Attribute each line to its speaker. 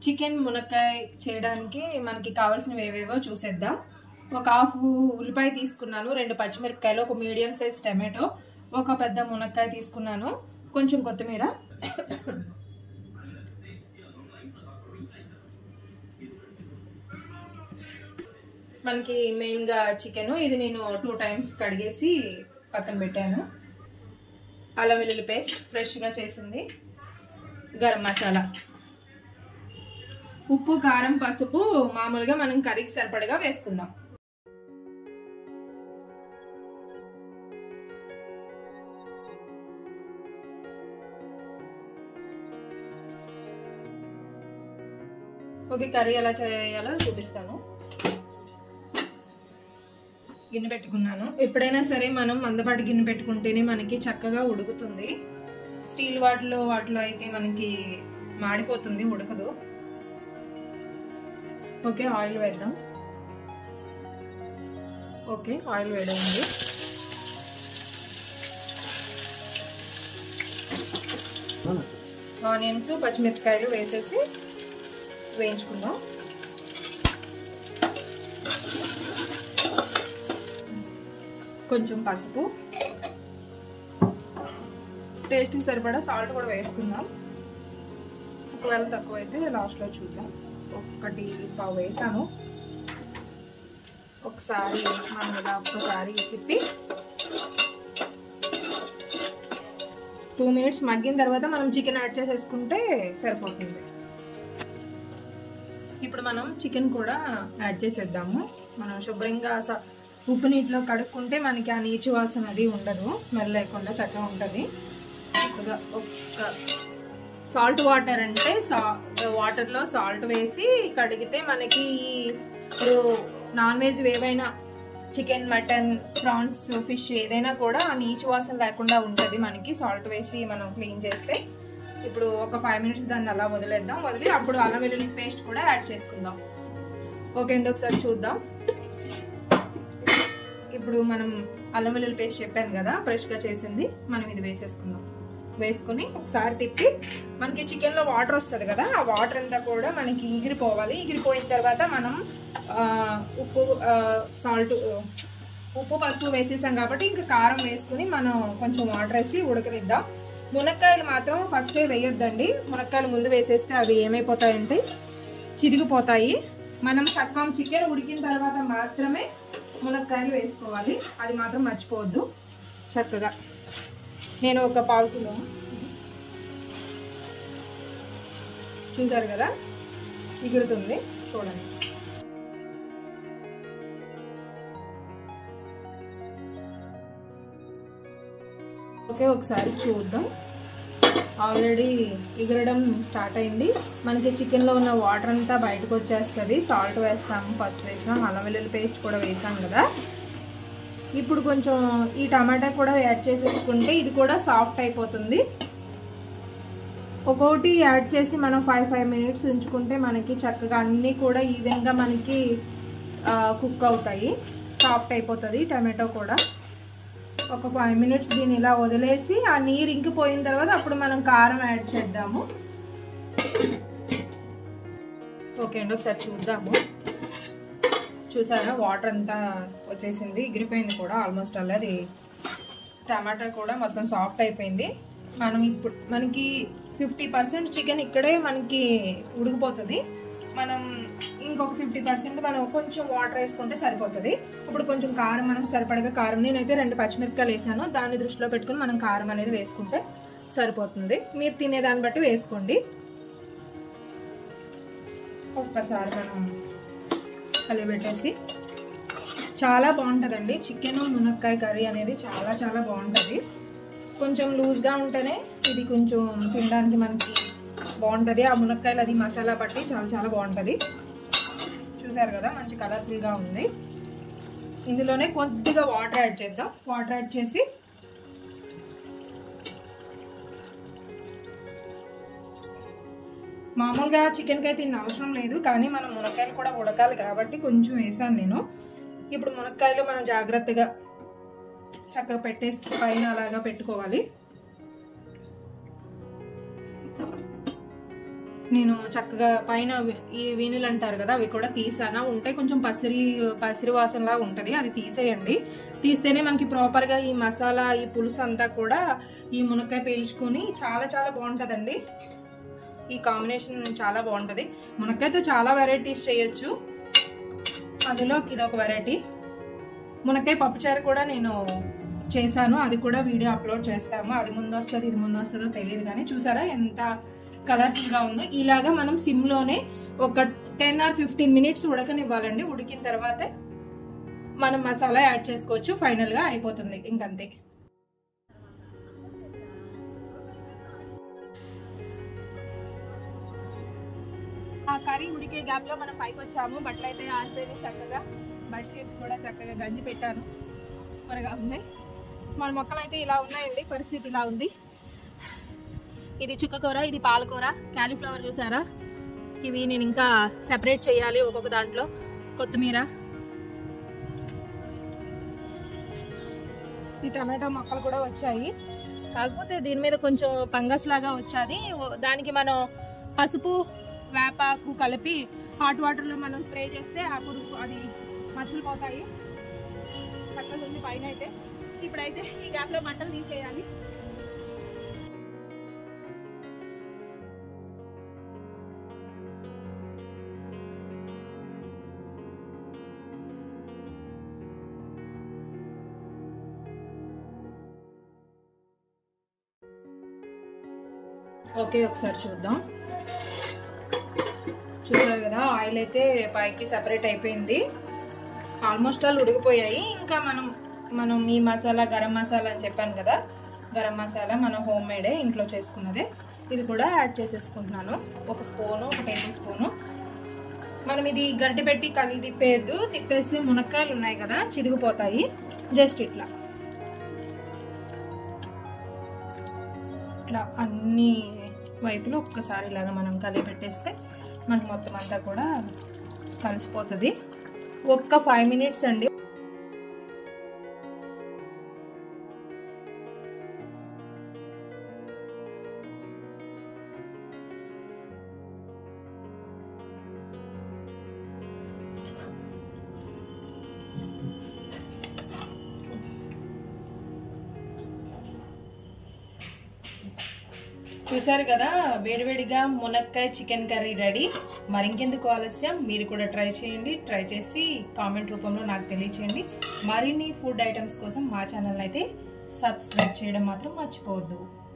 Speaker 1: chicken మునక్కాయ చేయడానికి మనకి కావాల్సినవి ఏవేవో చూసేద్దాం ఒక హాఫ్ ఉల్లిపాయ తీసుకున్నాను రెండు పచ్చిమిరపకాయలు ఒక మీడియం సైజ్ టమాటో ఒక పెద్ద మునక్కాయ తీసుకున్నాను కొంచెం కొత్తిమీర మనకి మెయిన్గా చికెన్ ఇది నేను టూ టైమ్స్ కడిగేసి పక్కన పెట్టాను అల్లం వెల్లుల్లి పేస్ట్ ఫ్రెష్గా చేసింది గరం మసాలా ఉప్పు కారం పసుపు మామూలుగా మనం కర్రీకి సరిపడగా వేసుకుందాం ఓకే కర్రీ ఎలా చేయాలో చూపిస్తాను గిన్నె పెట్టుకున్నాను ఎప్పుడైనా సరే మనం మందపాటి గిన్నె పెట్టుకుంటేనే మనకి చక్కగా ఉడుకుతుంది స్టీల్ వాటిలో వాటిలో అయితే మనకి మాడిపోతుంది ఉడకదు ఓకే ఆయిల్ వేద్దాం ఓకే ఆయిల్ వేయడండి ఆనియన్స్ పచ్చిమిరపకాయలు వేసేసి వేయించుకుందాం కొంచెం పసుపు టేస్ట్కి సరిపడా సాల్ట్ కూడా వేసుకుందాం ఒకవేళ తక్కువ అయితే లాస్ట్లో చూద్దాం ఒక్కటి పావు వేసాను ఒకసారి మనం ఇలా ఒక్కసారి తిప్పి టూ మినిట్స్ మగ్గిన తర్వాత మనం చికెన్ యాడ్ చేసేసుకుంటే సరిపోతుంది ఇప్పుడు మనం చికెన్ కూడా యాడ్ చేసేద్దాము మనం శుభ్రంగా ఉప్పు నీటిలో కడుక్కుంటే మనకి ఆ నీచు వాసన అది ఉండదు స్మెల్ లేకుండా చక్కగా ఉంటుంది ఒక సాల్ట్ వాటర్ అంటే సా వాటర్లో సాల్ట్ వేసి కడిగితే మనకి ఇప్పుడు నాన్ వెజ్ ఏవైనా చికెన్ మటన్ ప్రాన్స్ ఫిష్ ఏదైనా కూడా ఆ నీచు వాసన లేకుండా ఉంటుంది మనకి సాల్ట్ వేసి మనం క్లీన్ చేస్తే ఇప్పుడు ఒక ఫైవ్ మినిట్స్ దాన్ని అలా వదిలేద్దాం వదిలి అప్పుడు అల్లం వెల్లుల్లి పేస్ట్ కూడా యాడ్ చేసుకుందాం ఓకే అండి ఒకసారి చూద్దాం ఇప్పుడు మనం అల్లం వెల్లుల్లి పేస్ట్ చెప్పాను కదా ఫ్రెష్గా చేసింది మనం ఇది వేసేసుకుందాం వేసుకుని ఒకసారి తిప్పి మనకి చికెన్లో వాటర్ వస్తుంది కదా ఆ వాటర్ అంతా కూడా మనకి ఎగిరిపోవాలి ఎగిరిపోయిన తర్వాత మనం ఉప్పు సాల్ట్ ఉప్పు పసుపు వేసేసాం కాబట్టి ఇంకా కారం వేసుకుని మనం కొంచెం వాటర్ వేసి ఉడకనిద్దాం మునక్కాయలు మాత్రం ఫస్టే వేయొద్దండి మునక్కాయలు ముందు వేసేస్తే అవి ఏమైపోతాయంటే చిరిగిపోతాయి మనం సక్కం చికెన్ ఉడికిన తర్వాత మాత్రమే మునక్కాయలు వేసుకోవాలి అది మాత్రం మర్చిపోవద్దు చక్కగా నేను ఒక పావు కిలో చూసారు కదా ఎగురుతుంది చూడండి ఓకే ఒకసారి చూద్దాం ఆల్రెడీ ఎగరడం స్టార్ట్ అయింది మనకి చికెన్లో ఉన్న వాటర్ అంతా బయటకు వచ్చేస్తుంది సాల్ట్ వేస్తాము ఫస్ట్ వేసాం అల్లం వెల్లుల్లి పేస్ట్ కూడా వేసాం కదా ఇప్పుడు కొంచెం ఈ టమాటా కూడా యాడ్ చేసేసుకుంటే ఇది కూడా సాఫ్ట్ అయిపోతుంది ఒక్కొక్కటి యాడ్ చేసి మనం ఫైవ్ ఫైవ్ మినిట్స్ ఉంచుకుంటే మనకి చక్కగా అన్నీ కూడా ఈవెన్గా మనకి కుక్ అవుతాయి సాఫ్ట్ అయిపోతుంది టమాటో కూడా ఒక ఫైవ్ మినిట్స్ దీన్ని ఇలా వదిలేసి ఆ నీరు ఇంకిపోయిన తర్వాత అప్పుడు మనం కారం యాడ్ చేద్దాము ఓకే అండి ఒకసారి చూద్దాము చూసారా వాటర్ అంతా వచ్చేసింది ఎగిరిపోయింది కూడా ఆల్మోస్ట్ అలా అది టమాటా కూడా మొత్తం సాఫ్ట్ అయిపోయింది మనం ఇప్పుడు మనకి ఫిఫ్టీ పర్సెంట్ చికెన్ ఇక్కడే మనకి ఉడికిపోతుంది మనం ఇంకొక ఫిఫ్టీ పర్సెంట్ మనం కొంచెం వాటర్ వేసుకుంటే సరిపోతుంది ఇప్పుడు కొంచెం కారం మనం సరిపడగా కారం నేనైతే రెండు పచ్చిమిరపకాయలు వేసాను దాన్ని దృష్టిలో పెట్టుకుని మనం కారం అనేది వేసుకుంటే సరిపోతుంది మీరు తినే దాన్ని బట్టి వేసుకోండి ఒక్కసారి మనం కలిపెట్టేసి చాలా బాగుంటుందండి చికెన్ మునక్కాయ కర్రీ అనేది చాలా చాలా బాగుంటుంది కొంచెం లూజ్గా ఉంటేనే ఇది కొంచెం తినడానికి మనకి బాగుంటుంది ఆ మునక్కాయలు అది మసాలా పట్టి చాలా చాలా బాగుంటుంది చూసారు కదా మంచి కలర్ఫుల్గా ఉంది ఇందులోనే కొద్దిగా వాటర్ యాడ్ చేద్దాం వాటర్ యాడ్ చేసి మామూలుగా చికెన్కి అయితే ఇన్ని అవసరం లేదు కానీ మనం మునక్కాయలు కూడా ఉడకాలి కాబట్టి కొంచెం వేసాను నేను ఇప్పుడు మునక్కాయలు మనం జాగ్రత్తగా చక్కగా పెట్టేసి పైన అలాగా పెట్టుకోవాలి నేను చక్కగా పైన వి- ఈ వీణులు అంటారు కదా అవి కూడా తీసాను ఉంటే కొంచెం పసిరి పసిరి వాసనలా ఉంటుంది అది తీసేయండి తీస్తేనే మనకి ప్రాపర్గా ఈ మసాలా ఈ పులుసు అంతా కూడా ఈ మునక్కాయ పీల్చుకొని చాలా చాలా బాగుంటుందండి ఈ కాంబినేషన్ చాలా బాగుంటుంది మునక్కాయతో చాలా వెరైటీస్ చేయొచ్చు అందులో ఇది ఒక వెరైటీ మునక్కాయ పప్పుచారు కూడా నేను చేశాను అది కూడా వీడియో అప్లోడ్ చేస్తాము అది ముందు వస్తుంది ఇది ముందు వస్తుందో తెలియదు కానీ చూసారా ఎంత కలర్ఫుల్గా ఉందో ఇలాగా మనం సిమ్లోనే ఒక టెన్ ఆర్ ఫిఫ్టీన్ మినిట్స్ ఉడకనివ్వాలండి ఉడికిన తర్వాత మనం మసాలా యాడ్ చేసుకోవచ్చు ఫైనల్గా అయిపోతుంది ఇంకంతే ఆ కర్రీ ఉడికే గ్యాప్లో మనం పైకి వచ్చాము బట్టలు అయితే ఆరిపోయినాయి చక్కగా బెడ్షీట్స్ కూడా చక్కగా గంజి పెట్టాను సూపర్గా ఉన్నాయి మన మొక్కలు అయితే ఇలా ఉన్నాయండి పరిస్థితి ఇలా ఉంది ఇది చుక్కకూర ఇది పాలకూర క్యాలీఫ్లవర్ చూసారా ఇవి నేను ఇంకా సెపరేట్ చేయాలి ఒక్కొక్క దాంట్లో కొత్తిమీర ఈ టమాటో మొక్కలు కూడా వచ్చాయి కాకపోతే దీని మీద కొంచెం ఫంగస్ లాగా వచ్చాది ఓ- దానికి మనం పసుపు వేపాకు కలిపి హాట్ వాటర్లో మనం స్ప్రే చేస్తే ఆ పురుగు అది మచ్చలు పోతాయి చక్కగా ఉంది పైన అయితే ఇప్పుడైతే ఈ గ్యాప్లో మంటలు తీసేయాలి ఓకే ఒకసారి చూద్దాం చూసారు కదా ఆయిల్ అయితే పైకి సెపరేట్ అయిపోయింది ఆల్మోస్ట్ ఆల్ ఉడికిపోయాయి ఇంకా మనం మనం ఈ మసాలా గరం మసాలా అని చెప్పాను కదా గరం మసాలా మనం హోమ్ మేడే ఇంట్లో చేసుకున్నదే ఇది కూడా యాడ్ చేసేసుకుంటున్నాను ఒక స్పూను ఒక టేబుల్ స్పూను మనం ఇది గరిటె పెట్టి కలిగి తిప్పేయద్దు తిప్పేస్తే మునక్కాయలు ఉన్నాయి కదా చిరిగిపోతాయి జస్ట్ ఇట్లా ఇట్లా అన్ని వైపులు ఒక్కసారి ఇలాగా మనం కలిపి పెట్టేస్తే మనకి మొత్తం అంతా కూడా కలిసిపోతుంది ఒక్క ఫైవ్ మినిట్స్ అండి చూసారు కదా వేడివేడిగా మునక్కాయ చికెన్ కర్రీ రెడీ మరి ఇంకెందుకు ఆలస్యం మీరు కూడా ట్రై చేయండి ట్రై చేసి కామెంట్ రూపంలో నాకు తెలియచేయండి మరిన్ని ఫుడ్ ఐటమ్స్ కోసం మా ఛానల్ అయితే సబ్స్క్రైబ్ చేయడం మాత్రం మర్చిపోవద్దు